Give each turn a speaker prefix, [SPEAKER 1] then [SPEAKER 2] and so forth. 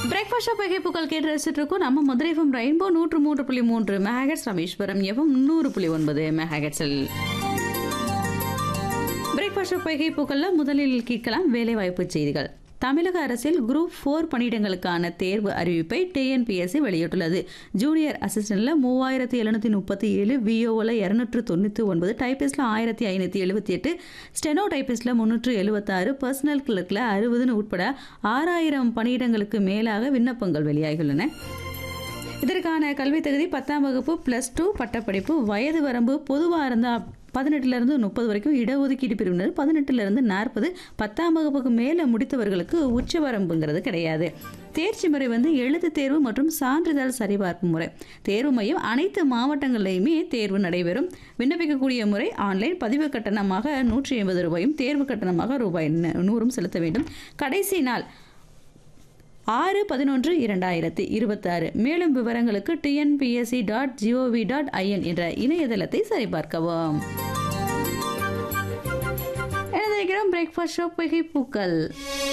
[SPEAKER 1] breakfast show பகைப்புகள் கேட்டு ரசிச்சுட்டு இருக்கோம் நம்ம மதுரை எஃப்எம் ரெயின்போ நூற்று மூன்று புள்ளி மூன்று மெகாஹெட்ஸ் ராமேஸ்வரம் எஃப்எம் நூறு புள்ளி ஒன்பது மெகாஹெட்ஸில் பிரேக்ஃபாஸ்ட் ஷோ பகைப்புகளில் முதலில் கேட்கலாம் வேலைவாய்ப்பு செய்திகள் தமிழக அரசில் குரூப் ஃபோர் பணியிடங்களுக்கான தேர்வு அறிவிப்பை டிஎன்பிஎஸ்சி வெளியிட்டுள்ளது ஜூனியர் அசிஸ்டண்ட்ல மூவாயிரத்தி எழுநூத்தி முப்பத்தி ஏழு விஓவில் இரநூற்று தொண்ணூற்றி ஒன்பது டைபிஸ்டில் ஆயிரத்தி ஐநூற்றி எழுபத்தி எட்டு ஸ்டெனோ டைபிஸ்டில் முந்நூற்று எழுபத்தாறு பர்சனல் கிளர்க்கில் அறுபதுன்னு உட்பட ஆறாயிரம் பணியிடங்களுக்கு மேலாக விண்ணப்பங்கள் வெளியாகியுள்ளன இதற்கான கல்வி தகுதி பத்தாம் வகுப்பு ப்ளஸ் டூ பட்டப்படிப்பு வயது வரம்பு பொதுவாக இருந்தால் பதினெட்டுலேருந்து முப்பது வரைக்கும் இடஒதுக்கீடு பிரிவினர் பதினெட்டுலேருந்து நாற்பது பத்தாம் வகுப்புக்கு மேலே முடித்தவர்களுக்கு உச்ச வரம்புங்கிறது கிடையாது தேர்ச்சி முறை வந்து எழுத்து தேர்வு மற்றும் சான்றிதழ் சரிபார்ப்பு முறை தேர்வு மையம் அனைத்து மாவட்டங்கள்லையுமே தேர்வு நடைபெறும் விண்ணப்பிக்கக்கூடிய முறை ஆன்லைன் பதிவு கட்டணமாக நூற்றி எண்பது ரூபாயும் தேர்வு கட்டணமாக ரூபாய் ந- நூறும் செலுத்த வேண்டும் கடைசி நாள் ஆறு பதினொன்று இரண்டாயிரத்தி இருபத்தாறு மேலும் விவரங்களுக்கு TNPSC dot GOV dot IN என்ற இணையதளத்தை சரிபார்க்கவும் எழுதியிருக்கிறோம் பிரேக்ஃபாஸ்ட் ஷோ புகை பூக்கள்